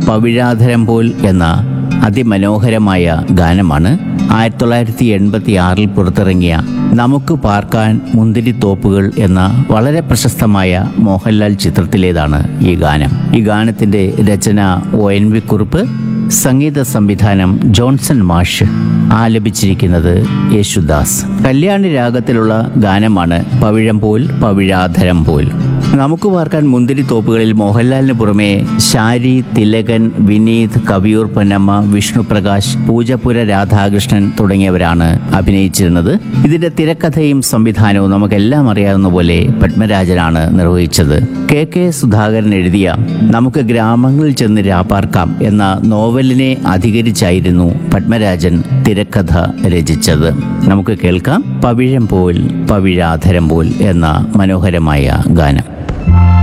പവിഴാധരം പോൽ എന്ന അതിമനോഹരമായ ഗാനമാണ് ആയിരത്തി തൊള്ളായിരത്തി എൺപത്തി ആറിൽ പുറത്തിറങ്ങിയ നമുക്ക് പാർക്കാൻ മുന്തിരിത്തോപ്പുകൾ എന്ന വളരെ പ്രശസ്തമായ മോഹൻലാൽ ചിത്രത്തിലേതാണ് ഈ ഗാനം ഈ ഗാനത്തിന്റെ രചന ഒ എൻ വി കുറുപ്പ് സംഗീത സംവിധാനം ജോൺസൺ മാഷ് ആലപിച്ചിരിക്കുന്നത് യേശുദാസ് കല്യാണി രാഗത്തിലുള്ള ഗാനമാണ് പവിഴം പോൽ പവിഴാധരം പോൽ നമുക്ക് പാർക്കാൻ മുന്തിരിത്തോപ്പുകളിൽ മോഹൻലാലിന് പുറമെ ശാരി തിലകൻ വിനീത് കവിയൂർ പൊന്നമ്മ വിഷ്ണുപ്രകാശ് പൂജപ്പുര രാധാകൃഷ്ണൻ തുടങ്ങിയവരാണ് അഭിനയിച്ചിരുന്നത് ഇതിന്റെ തിരക്കഥയും സംവിധാനവും നമുക്കെല്ലാം അറിയാവുന്ന പോലെ പത്മരാജനാണ് നിർവഹിച്ചത് കെ കെ സുധാകരൻ എഴുതിയ നമുക്ക് ഗ്രാമങ്ങളിൽ ചെന്ന് രാപ്പാർക്കാം എന്ന നോവലിനെ അധികരിച്ചായിരുന്നു പത്മരാജൻ തിരക്കഥ രചിച്ചത് നമുക്ക് കേൾക്കാം പവിഴം പോൽ പവിഴാധരം പോൽ എന്ന മനോഹരമായ ഗാനം